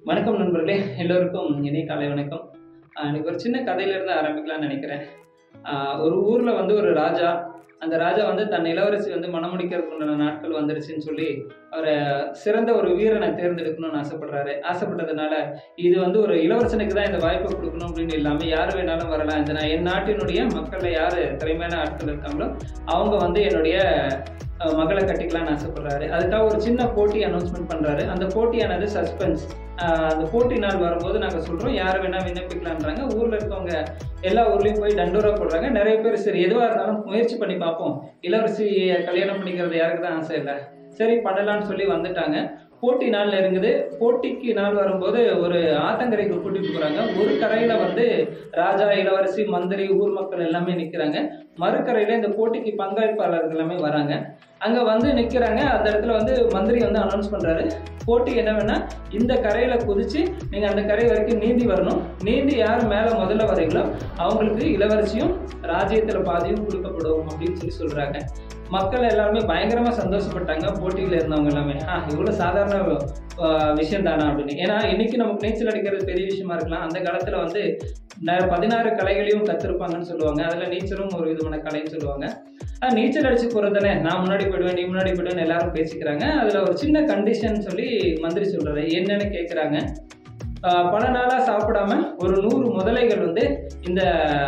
வணக்கம் நண்பர்களே எல்லோருக்கும் இனிய காலை வணக்கம் ஆஹ் எனக்கு ஒரு சின்ன கதையிலிருந்து ஆரம்பிக்கலாம்னு நினைக்கிறேன் ஆஹ் ஒரு ஊரில் வந்து ஒரு ராஜா அந்த ராஜா வந்து தன் இளவரசி வந்து மணமுடிக்கிறதுக்கு உண்டான நாட்கள் வந்துருச்சுன்னு சொல்லி அவரை சிறந்த ஒரு வீரனை தேர்ந்தெடுக்கணும்னு ஆசைப்படுறாரு ஆசைப்பட்டதுனால இது வந்து ஒரு இளவரசனுக்கு தான் இந்த வாய்ப்பை கொடுக்கணும் அப்படின்னு இல்லாமல் யார் வேணாலும் வரலாம் இந்த நான் என் நாட்டினுடைய மக்களில் யார் திறமையான ஆட்கள் இருக்காங்களோ அவங்க வந்து என்னுடைய அஹ், மகளை கட்டிக்கலாம்னு ஆசைப்படுறாரு அதுக்காக ஒரு சின்ன போட்டி அனௌன்ஸ்மெண்ட் பண்றாரு அந்த போட்டியானது சஸ்பென்ஸ் அந்த போட்டி நாள் வரும்போது நாங்கள் சொல்றோம் யார் வேணா விண்ணப்பிக்கலான்றாங்க ஊர்ல இருக்கவங்க எல்லா ஊர்லயும் போய் தண்டோரா போடுறாங்க நிறைய பேர் சரி எதுவா இருந்தாலும் முயற்சி பண்ணி பார்ப்போம் இளவரசியை கல்யாணம் பண்ணிக்கிறது யாருக்கு தான் ஆசை இல்லை சரி பண்ணலாம்னு சொல்லி வந்துட்டாங்க போட்டி நாள் நெருங்குது போட்டிக்கு நாள் வரும்போது ஒரு ஆத்தங்கரைக்கு கூட்டிட்டு போறாங்க ஒரு கரையில வந்து ராஜா இளவரசி மந்திரி ஊர் மக்கள் எல்லாமே நிக்கிறாங்க மறுக்கரையில இந்த போட்டிக்கு பங்களிப்பாளர்கள் எல்லாமே வராங்க அங்க வந்து நிக்கிறாங்க அந்த இடத்துல வந்து மந்திரி வந்து அனௌன்ஸ் பண்றாரு போட்டி என்னவென்னா இந்த கரையில குதிச்சு நீங்க அந்த கரை வரைக்கும் நீந்தி வரணும் நீந்தி யார் மேல முதல்ல வரீங்களோ அவங்களுக்கு இளவரசியும் ராஜ்யத்துல பாதியும் கொடுக்கப்படும் அப்படின்னு சொல்லி சொல்றாங்க மக்கள் எல்லாருமே பயங்கரமா சந்தோஷப்பட்டாங்க போட்டியில இருந்தவங்க எல்லாமே ஆ இவ்வளவு சாதாரண ஆஹ், விஷயம் தானா அப்படின்னு ஏன்னா இன்னைக்கு நமக்கு நீச்சல் அடிக்கிறது பெரிய விஷயமா இருக்கலாம் அந்த காலத்துல வந்து ந- பதினாறு கலைகளையும் கத்திருப்பாங்கன்னு சொல்லுவாங்க அதுல நீச்சலும் ஒரு விதமான கலைன்னு சொல்லுவாங்க ஆஹ், நீச்சல் அடிச்சு போறதுதானே நான் முன்னாடி போயிடுவேன் நீ முன்னாடி போயிடுவேன் எல்லாரும் பேசிக்கிறாங்க அதுல ஒரு சின்ன கண்டிஷன் சொல்லி மந்திரி சொல்றாரு என்னன்னு கேக்குறாங்க ஆஹ், பல நாளா சாப்பிடாம ஒரு நூறு முதலைகள் வந்து இந்த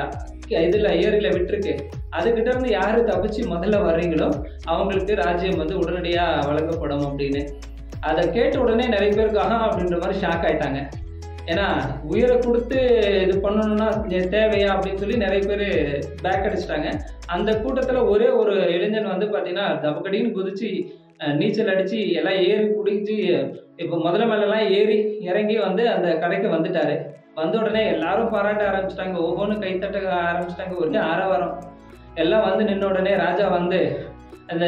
இதுல ஏரியில விட்டுருக்கு அதுகிட்ட இருந்து யாரு தப்பிச்சு முதல்ல வர்றீங்களோ அவங்களுக்கு ராஜ்யம் வந்து உடனடியா வழங்கப்படும் அப்படின்னு அதை கேட்ட உடனே நிறைய பேருக்கு ஆஹா அப்படின்ற மாதிரி ஷாக் ஆயிட்டாங்க ஏன்னா உயிரை கொடுத்து இது பண்ணணும்னா இது தேவையா அப்படின்னு சொல்லி நிறைய பேர் பேக் அடிச்சிட்டாங்க அந்த கூட்டத்தில் ஒரே ஒரு இளைஞன் வந்து பார்த்தீங்கன்னா தபக்கடின்னு குதிச்சு அஹ், நீச்சல் அடிச்சு எல்லாம் ஏறி குடிச்சு இப்போ முதல்ல மேலெல்லாம் ஏறி இறங்கி வந்து அந்த கடைக்கு வந்துட்டாரு வந்த உடனே எல்லாரும் பாராட்ட ஆரம்பிச்சிட்டாங்க ஒவ்வொன்றும் கைத்தட்ட ஆரம்பிச்சிட்டாங்க ஒரு ஆரவாரம் எல்லாம் வந்து நின்ன உடனே ராஜா வந்து அந்த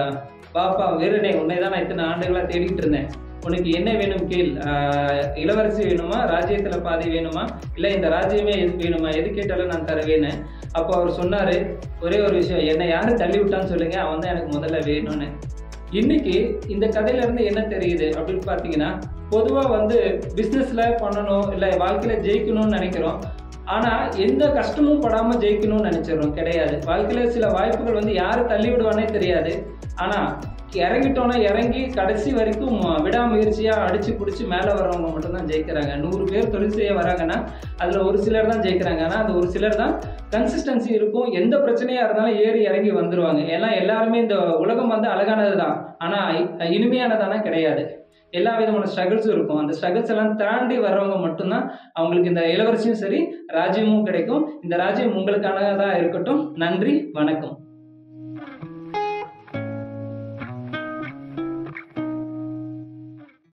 பாப்பா வீரனே உன்னை தான் நான் இத்தனை ஆண்டுகளா தேடிட்டு இருந்தேன் உனக்கு என்ன வேணும் கேள் ஆஹ் இளவரசி வேணுமா ராஜ்யத்துல பாதி வேணுமா இல்ல இந்த ராஜ்யமே எது வேணுமா எது கேட்டாலும் நான் தருவேன்னு அப்போ அவர் சொன்னாரு ஒரே ஒரு விஷயம் என்னை யாரு தள்ளி விட்டான்னு சொல்லுங்க அவன் தான் எனக்கு முதல்ல வேணும்னு இன்னைக்கு இந்த கதையில இருந்து என்ன தெரியுது அப்படின்னு பார்த்தீங்கன்னா பொதுவா வந்து பிசினஸ்ல பண்ணணும் இல்ல வாழ்க்கையில ஜெயிக்கணும்னு நினைக்கிறோம் ஆனா எந்த கஷ்டமும் படாம ஜெயிக்கணும்னு நினைச்சிடறோம் கிடையாது வாழ்க்கையில சில வாய்ப்புகள் வந்து யாரு தள்ளி விடுவானே தெரியாது ஆனா இறங்கிட்டோன்னா இறங்கி கடைசி வரைக்கும் விடாமுயற்சியா அடிச்சு பிடிச்சி மேல வர்றவங்க மட்டும்தான் ஜெயிக்கிறாங்க நூறு பேர் தொழில் செய்ய வராங்கன்னா அதுல ஒரு சிலர் தான் ஜெயிக்கிறாங்க ஆனா அந்த ஒரு சிலர் தான் கன்சிஸ்டன்சி இருக்கும் எந்த பிரச்சனையா இருந்தாலும் ஏறி இறங்கி வந்துருவாங்க ஏன்னா எல்லாருமே இந்த உலகம் வந்து அழகானது தான் ஆனா இ- இனிமையானதானா கிடையாது எல்லா விதமான ஸ்ட்ரகிள்ஸும் இருக்கும் அந்த ஸ்ட்ரகிள்ஸ் எல்லாம் தாண்டி வர்றவங்க மட்டும்தான் அவங்களுக்கு இந்த இளவரசியும் சரி ராஜ்யமும் கிடைக்கும் இந்த ராஜ்யம் உங்களுக்கானதாக இருக்கட்டும் நன்றி வணக்கம்